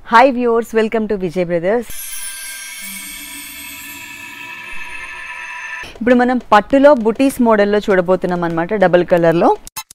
hi viewers welcome to Vijay brothers ఇప్పుడు మనం పట్టులో బుటీస్ మోడల్లో చూడబోతున్నాం అనమాట డబుల్ కలర్లో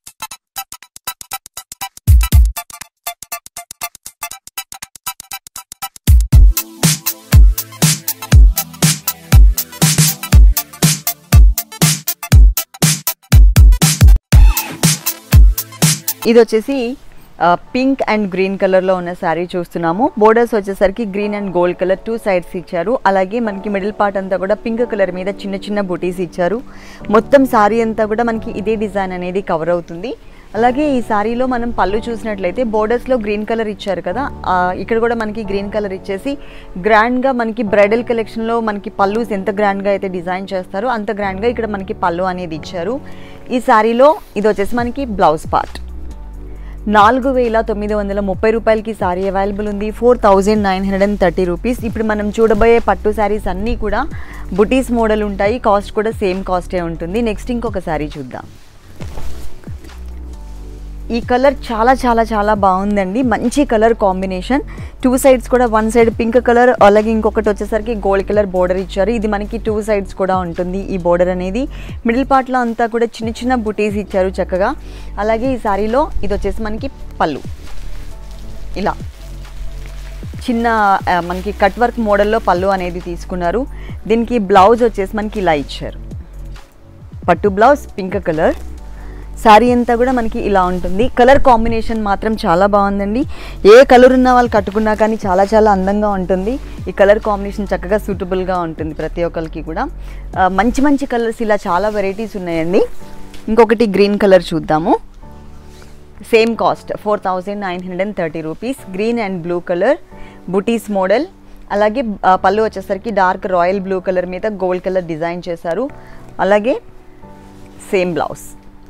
ఇది వచ్చేసి పింక్ అండ్ గ్రీన్ కలర్లో ఉన్న శారీ చూస్తున్నాము బోర్డర్స్ వచ్చేసరికి green and gold colour two sides ఇచ్చారు అలాగే మనకి మిడిల్ పార్ట్ అంతా కూడా పింక్ కలర్ మీద చిన్న చిన్న బుటీస్ ఇచ్చారు మొత్తం శారీ అంతా కూడా మనకి ఇదే డిజైన్ అనేది కవర్ అవుతుంది అలాగే ఈ శారీలో మనం పళ్ళు చూసినట్లయితే బోర్డర్స్లో గ్రీన్ కలర్ ఇచ్చారు కదా ఆ, ఇక్కడ కూడా మనకి గ్రీన్ కలర్ ఇచ్చేసి గ్రాండ్గా మనకి బ్రైడల్ కలెక్షన్లో మనకి పళ్ళు ఎంత గ్రాండ్గా అయితే డిజైన్ చేస్తారో అంత గ్రాండ్గా ఇక్కడ మనకి పళ్ళు అనేది ఇచ్చారు ఈ శారీలో ఇది వచ్చేసి మనకి బ్లౌజ్ పార్ట్ నాలుగు వేల తొమ్మిది వందల ముప్పై రూపాయలకి సారీ అవైలబుల్ ఉంది four thousand nine hundred and thirty rupees ఇప్పుడు మనం చూడబోయే పట్టు శారీస్ అన్నీ కూడా బుటీస్ మోడల్ ఉంటాయి కాస్ట్ కూడా సేమ్ కాస్టే ఉంటుంది నెక్స్ట్ ఇంకొక శారీ చూద్దాం ఈ కలర్ చాలా చాలా చాలా బాగుందండి మంచి కలర్ కాంబినేషన్ టూ సైడ్స్ కూడా వన్ సైడ్ పింక్ కలర్ అలాగే ఇంకొకటి వచ్చేసరికి గోల్డ్ కలర్ బోర్డర్ ఇచ్చారు ఇది మనకి టూ సైడ్స్ కూడా ఉంటుంది ఈ బోర్డర్ అనేది మిడిల్ పార్ట్లో అంతా కూడా చిన్న చిన్న బుటీస్ ఇచ్చారు చక్కగా అలాగే ఈ శారీలో ఇది వచ్చేసి మనకి పళ్ళు ఇలా చిన్న ఆ, మనకి కట్ వర్క్ మోడల్లో పళ్ళు అనేది తీసుకున్నారు దీనికి బ్లౌజ్ వచ్చేసి మనకి ఇలా ఇచ్చారు పట్టు బ్లౌజ్ పింక్ కలర్ శారీ అంతా కూడా మనకి ఇలా ఉంటుంది కలర్ కాంబినేషన్ మాత్రం చాలా బాగుందండి ఏ కలర్ ఉన్న వాళ్ళు కట్టుకున్నా కానీ చాలా చాలా అందంగా ఉంటుంది ఈ కలర్ కాంబినేషన్ చక్కగా సూటబుల్గా ఉంటుంది ప్రతి ఒక్కరికి కూడా ఆ, మంచి మంచి కలర్స్ ఇలా చాలా వెరైటీస్ ఉన్నాయండి ఇంకొకటి గ్రీన్ కలర్ చూద్దాము same cost four thousand nine hundred and thirty rupees green and blue colour బుటీస్ మోడల్ అలాగే ఆ, పళ్ళు వచ్చేసరికి డార్క్ రాయల్ బ్లూ కలర్ మీద గోల్డ్ కలర్ డిజైన్ చేశారు అలాగే సేమ్ బ్లౌజ్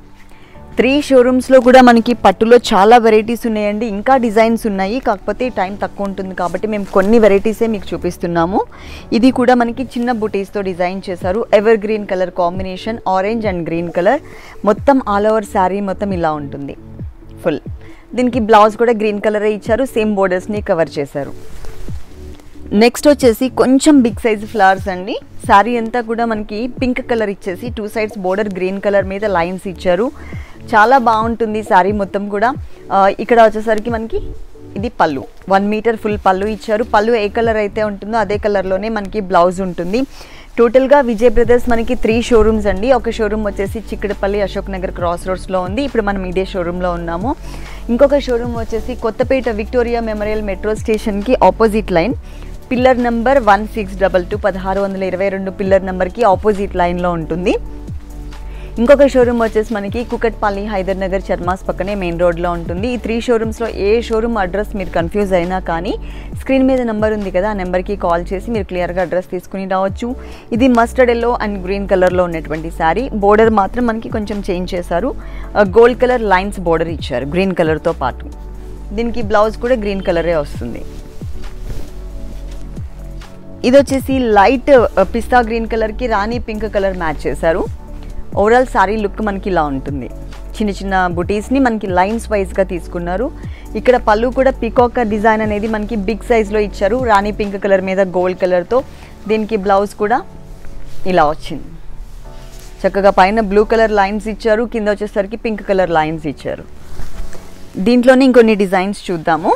త్రీ షోరూమ్స్లో కూడా మనకి పట్టులో చాలా వెరైటీస్ ఉన్నాయండి ఇంకా డిజైన్స్ ఉన్నాయి కాకపోతే టైం తక్కువ ఉంటుంది కాబట్టి మేము కొన్ని వెరైటీసే మీకు చూపిస్తున్నాము ఇది కూడా మనకి చిన్న బుటీస్తో డిజైన్ చేశారు evergreen colour combination orange and green colour మొత్తం ఆల్ ఓవర్ శారీ మొత్తం ఇలా ఉంటుంది ఫుల్ దీనికి బ్లౌజ్ కూడా గ్రీన్ కలరే ఇచ్చారు సేమ్ బోర్డర్స్ని కవర్ చేశారు నెక్స్ట్ వచ్చేసి కొంచెం బిగ్ సైజ్ ఫ్లవర్స్ అండి శారీ అంతా కూడా మనకి పింక్ కలర్ ఇచ్చేసి two sides border green colour మీద లైన్స్ ఇచ్చారు చాలా బాగుంటుంది శారీ మొత్తం కూడా ఆ, ఇక్కడ వచ్చేసరికి మనకి ఇది పళ్ళు వన్ మీటర్ ఫుల్ పళ్ళు ఇచ్చారు పళ్ళు ఏ కలర్ అయితే ఉంటుందో అదే కలర్లోనే మనకి బ్లౌజ్ ఉంటుంది టోటల్గా విజయ్ బ్రదర్స్ మనకి త్రీ షోరూమ్స్ అండి ఒక షోరూమ్ వచ్చేసి చిక్కడపల్లి అశోక్ నగర్ క్రాస్ రోడ్స్లో ఉంది ఇప్పుడు మనం ఇదే షోరూంలో ఉన్నాము ఇంకొక షోరూమ్ వచ్చేసి కొత్తపేట విక్టోరియా మెమోరియల్ మెట్రో స్టేషన్కి opposite line pillar number one six double two పదహారు వందల ఇరవై రెండు పిల్లర్ నెంబర్కి ఆపోజిట్ లైన్లో ఉంటుంది ఇంకొక షోరూమ్ వచ్చేసి మనకి కుకట్పల్లి హైదర్ నగర్ చర్మాస్ పక్కనే మెయిన్ రోడ్లో ఉంటుంది ఈ త్రీ షోరూమ్స్లో ఏ షోరూమ్ అడ్రస్ మీరు కన్ఫ్యూజ్ అయినా కానీ స్క్రీన్ మీద నెంబర్ ఉంది కదా ఆ నెంబర్కి కాల్ చేసి మీరు క్లియర్గా అడ్రస్ తీసుకుని రావచ్చు ఇది మస్టర్డ్ ఎల్లో అండ్ గ్రీన్ కలర్లో ఉన్నటువంటి శారీ బోర్డర్ మాత్రం మనకి కొంచెం చేంజ్ చేశారు గోల్డ్ కలర్ లైన్స్ బోర్డర్ ఇచ్చారు గ్రీన్ కలర్తో పాటు దీనికి బ్లౌజ్ కూడా గ్రీన్ కలరే వస్తుంది ఇది వచ్చేసి లైట్ పిస్తా గ్రీన్ కలర్కి రాణి పింక్ కలర్ మ్యాచ్ చేశారు ఓవరాల్ శారీ లుక్ మనకి ఇలా ఉంటుంది చిన్న చిన్న బుటీస్ని మనకి లైన్స్ వైజ్గా తీసుకున్నారు ఇక్కడ పళ్ళు కూడా పికాక్ డిజైన్ అనేది మనకి బిగ్ సైజ్లో ఇచ్చారు రాణి పింక్ కలర్ మీద గోల్డ్ కలర్తో దీనికి బ్లౌజ్ కూడా ఇలా వచ్చింది చక్కగా పైన బ్లూ కలర్ లైన్స్ ఇచ్చారు కింద వచ్చేసరికి పింక్ కలర్ లైన్స్ ఇచ్చారు దీంట్లోనే ఇంకొన్ని డిజైన్స్ చూద్దాము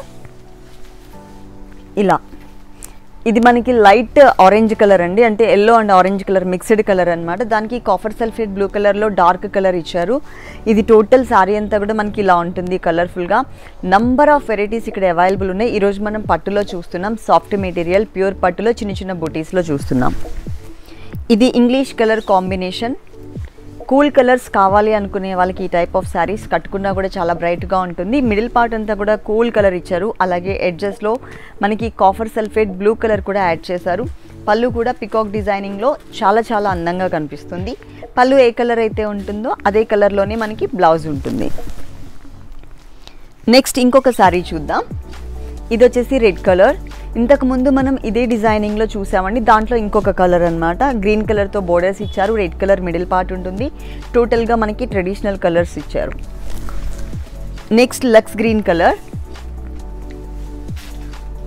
ఇలా ఇది మనకి లైట్ ఆరెంజ్ కలర్ అండి అంటే yellow and orange colour mixed colour అన్నమాట దానికి కాఫర్ సల్ఫేట్ బ్లూ కలర్లో డార్క్ కలర్ ఇచ్చారు ఇది టోటల్ శారీ అంతా కూడా మనకి ఇలా ఉంటుంది కలర్ఫుల్గా నంబర్ ఆఫ్ వెరైటీస్ ఇక్కడ అవైలబుల్ ఉన్నాయి ఈరోజు మనం పట్టులో చూస్తున్నాం సాఫ్ట్ మెటీరియల్ ప్యూర్ పట్టులో చిన్న చిన్న బుటీస్లో చూస్తున్నాం ఇది English colour combination cool colours కావాలి అనుకునే వాళ్ళకి ఈ టైప్ ఆఫ్ శారీస్ కట్టుకున్నా కూడా చాలా బ్రైట్గా ఉంటుంది మిడిల్ పార్ట్ అంతా కూడా కూల్ కలర్ ఇచ్చారు అలాగే ఎడ్జెస్లో మనకి కాఫర్ సల్ఫేట్ బ్లూ కలర్ కూడా యాడ్ చేశారు పళ్ళు కూడా పికాక్ డిజైనింగ్లో చాలా చాలా అందంగా కనిపిస్తుంది పళ్ళు ఏ కలర్ అయితే ఉంటుందో అదే కలర్లోనే మనకి బ్లౌజ్ ఉంటుంది నెక్స్ట్ ఇంకొక శారీ చూద్దాం ఇది వచ్చేసి రెడ్ కలర్ ఇంతకు ముందు మనం ఇదే డిజైనింగ్లో చూసామండి దాంట్లో ఇంకొక కలర్ అన్నమాట గ్రీన్ కలర్తో బోర్డర్స్ ఇచ్చారు రెడ్ కలర్ మిడిల్ పార్ట్ ఉంటుంది టోటల్గా మనకి ట్రెడిషనల్ కలర్స్ ఇచ్చారు నెక్స్ట్ లక్స్ గ్రీన్ కలర్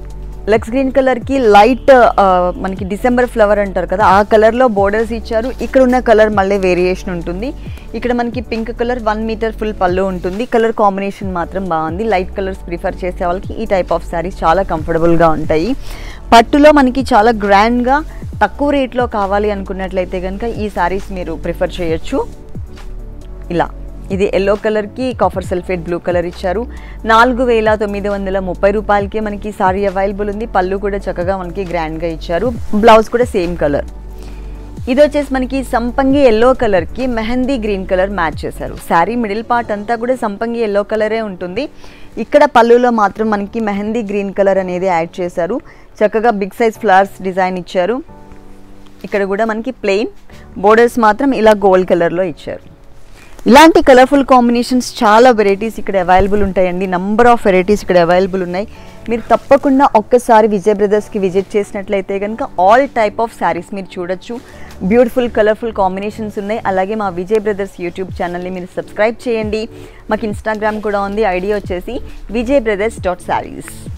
లక్స్ గ్రీన్ కలర్కి లైట్ మనకి డిసెంబర్ ఫ్లవర్ అంటారు కదా ఆ కలర్లో బోర్డర్స్ ఇచ్చారు ఇక్కడ ఉన్న కలర్ మళ్ళీ వేరియేషన్ ఉంటుంది ఇక్కడ మనకి pink colour one metre full పళ్ళు ఉంటుంది కలర్ కాంబినేషన్ మాత్రం బాగుంది లైట్ కలర్స్ ప్రిఫర్ చేసే వాళ్ళకి ఈ టైప్ ఆఫ్ శారీస్ చాలా కంఫర్టబుల్గా ఉంటాయి పట్టులో మనకి చాలా గ్రాండ్గా తక్కువ రేట్లో కావాలి అనుకున్నట్లయితే కనుక ఈ శారీస్ మీరు ప్రిఫర్ చేయొచ్చు ఇలా ఇది ఎల్లో కలర్కి కాఫర్ సల్ఫేట్ బ్లూ కలర్ ఇచ్చారు నాలుగు వేల తొమ్మిది వందల ముప్పై రూపాయలకే మనకి సారీ అవైలబుల్ ఉంది పళ్ళు కూడా చక్కగా మనకి గ్రాండ్గా ఇచ్చారు బ్లౌజ్ కూడా సేమ్ కలర్ ఇది వచ్చేసి మనకి సంపంగి ఎల్లో కలర్కి మెహందీ గ్రీన్ కలర్ మ్యాచ్ చేశారు శారీ మిడిల్ పార్ట్ అంతా కూడా సంపంగి ఎల్లో కలరే ఉంటుంది ఇక్కడ పళ్ళులో మాత్రం మనకి మెహందీ గ్రీన్ కలర్ అనేది యాడ్ చేశారు చక్కగా బిగ్ సైజ్ ఫ్లవర్స్ డిజైన్ ఇచ్చారు ఇక్కడ కూడా మనకి ప్లెయిన్ బోర్డర్స్ మాత్రం ఇలా గోల్డ్ కలర్లో ఇచ్చారు ఇలాంటి కలర్ఫుల్ కాంబినేషన్స్ చాలా వెరైటీస్ ఇక్కడ అవైలబుల్ ఉంటాయండి నంబర్ ఆఫ్ వెరైటీస్ ఇక్కడ అవైలబుల్ ఉన్నాయి మీరు తప్పకుండా ఒక్కసారి విజయ్ బ్రదర్స్కి విజిట్ చేసినట్లయితే కనుక ఆల్ టైప్ ఆఫ్ శారీస్ మీరు చూడొచ్చు బ్యూటిఫుల్ కలర్ఫుల్ కాంబినేషన్స్ ఉన్నాయి అలాగే మా విజయ్ బ్రదర్స్ యూట్యూబ్ ఛానల్ని మీరు సబ్స్క్రైబ్ చేయండి మాకు ఇన్స్టాగ్రామ్ కూడా ఉంది ఐడియా వచ్చేసి విజయ్ బ్రదర్స్ డాట్ శారీస్